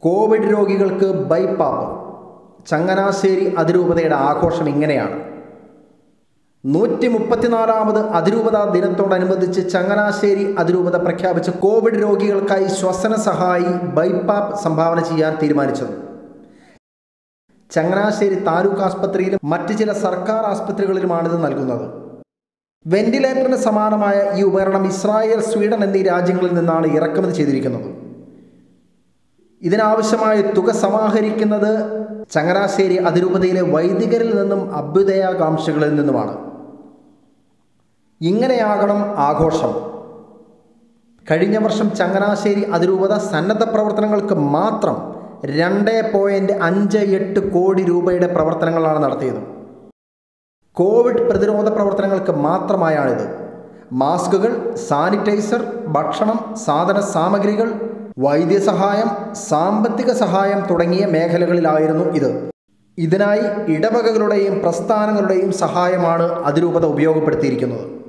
Covid രോഗികൾക്ക് BiPAP Changanassery അതിരൂപതയുടെ ആഘോഷം ഇങ്ങനെയാണ് നൂറ്റി മുപ്പത്തിനാലാമത് അതിരൂപത ദിനത്തോടനുബന്ധിച്ച് ചങ്ങനാശ്ശേരി അതിരൂപത പ്രഖ്യാപിച്ച കോവിഡ് രോഗികൾക്കായി ശ്വസന സഹായി ബൈപ്പാപ്പ് സംഭാവന ചെയ്യാൻ തീരുമാനിച്ചത് ചങ്ങനാശ്ശേരി താലൂക്ക് ആസ്പത്രിയിലും മറ്റ് ചില സർക്കാർ ആസ്പത്രികളിലുമാണിത് നൽകുന്നത് വെന്റിലേറ്ററിന് സമാനമായ ഈ ഉപകരണം ഇസ്രായേൽ സ്വീഡൻ എന്നീ രാജ്യങ്ങളിൽ നിന്നാണ് ഇറക്കുമതി ചെയ്തിരിക്കുന്നത് ഇതിനാവശ്യമായ തുക സമാഹരിക്കുന്നത് ചങ്ങനാശ്ശേരി അതിരൂപതയിലെ വൈദികരിൽ നിന്നും അഭ്യുദയാകാംക്ഷകളിൽ നിന്നുമാണ് ഇങ്ങനെയാകണം ആഘോഷം കഴിഞ്ഞ വർഷം ചങ്ങനാശ്ശേരി അതിരൂപത സന്നദ്ധ പ്രവർത്തനങ്ങൾക്ക് മാത്രം രണ്ട് പോയിൻറ്റ് അഞ്ച് എട്ട് കോടി രൂപയുടെ പ്രവർത്തനങ്ങളാണ് നടത്തിയത് കോവിഡ് പ്രതിരോധ പ്രവർത്തനങ്ങൾക്ക് മാത്രമായാണിത് മാസ്കുകൾ സാനിറ്റൈസർ ഭക്ഷണം സാധന സാമഗ്രികൾ വൈദ്യസഹായം സാമ്പത്തിക സഹായം തുടങ്ങിയ മേഖലകളിലായിരുന്നു ഇത് ഇതിനായി ഇടവകകളുടെയും പ്രസ്ഥാനങ്ങളുടെയും സഹായമാണ് അതിരൂപത ഉപയോഗപ്പെടുത്തിയിരിക്കുന്നത്